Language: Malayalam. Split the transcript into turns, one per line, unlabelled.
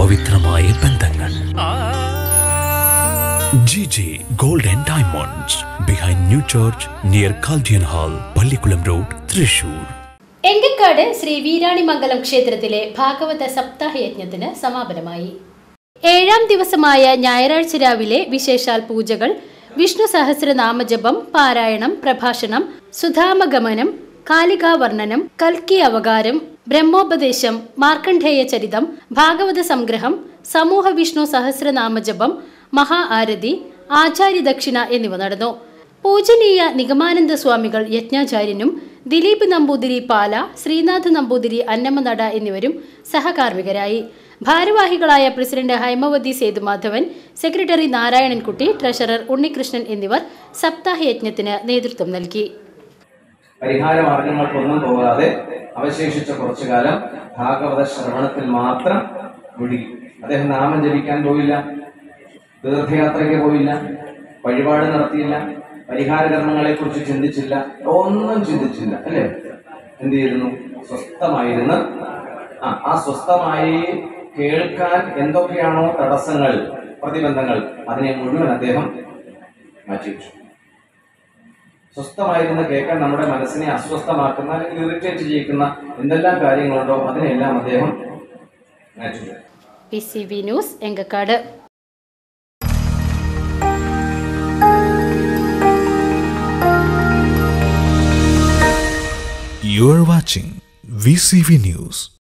പവിത്രമായ ബന്ധങ്ങൾ G J gold and diamonds behind new church near Chaldean hall Pallikkulam road Thrissur
Enkakkad Shri Veeranimangalam ക്ഷേത്രത്തിലെ ഭാഗവത സപ്താഹ യജ്ഞത്തിന് സമാപനമായി ഏഴാം ദിവസമായ ഞായറാഴ്ച രാവിലെ വിശേഷാൽ പൂജകൾ വിഷ്ണു സഹസ്രനാമജപം പാരായണം പ്രഭാഷണം സുധാമഗമനം കാലികാവർണ്ണനം കൽക്കി അവതാരം ബ്രഹ്മോപദേശം മാർക്കണ്ഡേയ ചരിതം ഭാഗവത സംഗ്രഹം സമൂഹ വിഷ്ണു സഹസ്രനാമജപം മഹാ ആരതി ആചാര്യ ദക്ഷിണ എന്നിവ നടന്നു പൂജനീയ നിഗമാനന്ദ സ്വാമികൾ യജ്ഞാചാര്യനും ദിലീപ് നമ്പൂതിരി പാല ശ്രീനാഥ് നമ്പൂതിരി അന്നമനട എന്നിവരും സഹകാർമ്മികരായി ഭാരവാഹികളായ president Haimavathi Sethumadhavan secretary Narayanankutty treasurer Unnikrishnan എന്നിവർ സപ്താഹ യജ്ഞത്തിന് നേതൃത്വം നൽകി
പരിഹാര മാർഗങ്ങൾക്കൊന്നും പോകാതെ അവശേഷിച്ച കുറച്ചു കാലം ഭാഗവത ശ്രവണത്തിൽ മാത്രം മുഴുകി അദ്ദേഹം നാമം ജപിക്കാൻ പോയില്ല തീർത്ഥയാത്രയ്ക്ക് പോയില്ല വഴിപാട് നടത്തിയില്ല പരിഹാര കർമ്മങ്ങളെ കുറിച്ച് ചിന്തിച്ചില്ല ഒന്നും ചിന്തിച്ചില്ല അല്ലേ എന്ത് ചെയ്തിരുന്നു സ്വസ്ഥമായിരുന്ന് ആ ആ സ്വസ്ഥമായി കേൾക്കാൻ എന്തൊക്കെയാണോ തടസ്സങ്ങൾ പ്രതിബന്ധങ്ങൾ അതിനെ മുഴുവൻ അദ്ദേഹം മാറ്റിവെച്ചു സ്വസ്ഥമായിരുന്ന് കേൾക്കാൻ നമ്മുടെ മനസ്സിനെ അസ്വസ്ഥമാക്കുന്ന അല്ലെങ്കിൽ ഇറിറ്റേറ്റ് ചെയ്യിക്കുന്ന എന്തെല്ലാം കാര്യങ്ങളുണ്ടോ അതിനെല്ലാം അദ്ദേഹം മാറ്റി
P C B news Enkakkad
You are watching VCV News.